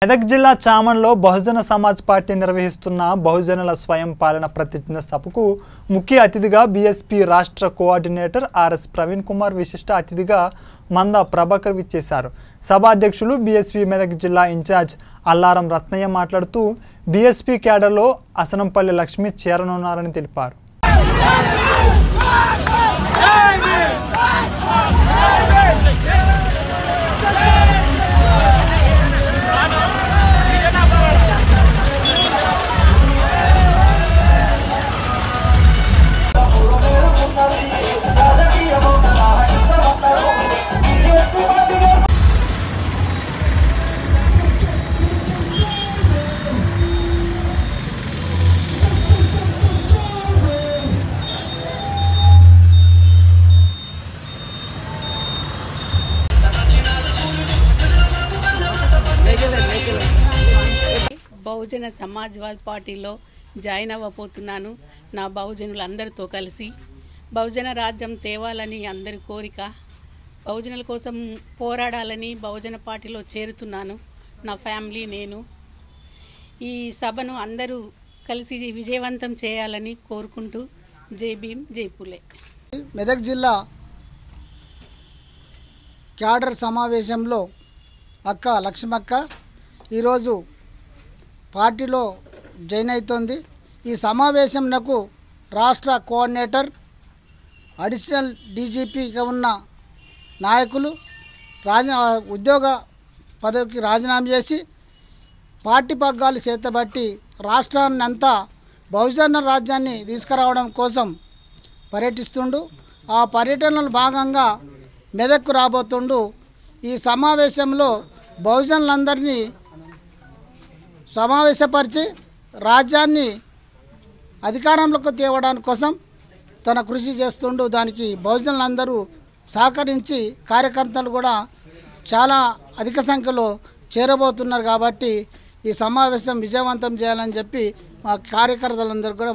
మెదక్ జిల్లా చామన్లో బహుజన సమాజ్ పార్టీ నిర్వహిస్తున్న బహుజనుల స్వయం పాలన ప్రతిజ్ఞ సభకు ముఖ్య అతిథిగా బీఎస్పీ రాష్ట్ర కోఆర్డినేటర్ ఆర్ఎస్ ప్రవీణ్ కుమార్ విశిష్ట అతిథిగా మంద ప్రభాకర్ విచ్చేశారు సభాధ్యక్షులు బీఎస్పీ మెదక్ జిల్లా ఇన్ఛార్జ్ అల్లారం రత్నయ్య మాట్లాడుతూ బీఎస్పీ క్యాడర్లో అసనంపల్లి లక్ష్మి చేరనున్నారని తెలిపారు బహుజన సమాజ్వాద్ పార్టీలో జాయిన్ అవ్వబోతున్నాను నా బహుజనులందరితో కలిసి బహుజన రాజ్యం తేవాలని అందరి కోరిక బహుజనుల కోసం పోరాడాలని బహుజన పార్టీలో చేరుతున్నాను నా ఫ్యామిలీ నేను ఈ సభను అందరూ కలిసి విజయవంతం చేయాలని కోరుకుంటూ జై భీమ్ జై పులే మెదక్ జిల్లా క్యాడర్ సమావేశంలో అక్క లక్ష్మక్క ఈరోజు పార్టీలో జాయిన్ అవుతోంది ఈ సమావేశంనకు రాష్ట్ర కోఆర్డినేటర్ అడిషనల్ డీజీపీగా ఉన్న నాయకులు రాజ ఉద్యోగ పదవికి రాజీనామా చేసి పార్టీ పగ్గాలు చేతబట్టి రాష్ట్రాన్ని అంతా బహుజన రాజ్యాన్ని తీసుకురావడం కోసం పర్యటిస్తుండు ఆ పర్యటనలో భాగంగా మెదక్కు రాబోతుండు ఈ సమావేశంలో బహుజనులందరినీ సమావేశపరిచి రాజ్యాన్ని అధికారంలోకి తేవడానికి కోసం తన కృషి చేస్తుండు దానికి బహుజనులందరూ సహకరించి కార్యకర్తలు కూడా చాలా అధిక సంఖ్యలో చేరబోతున్నారు కాబట్టి ఈ సమావేశం విజయవంతం చేయాలని చెప్పి మా కార్యకర్తలందరూ కూడా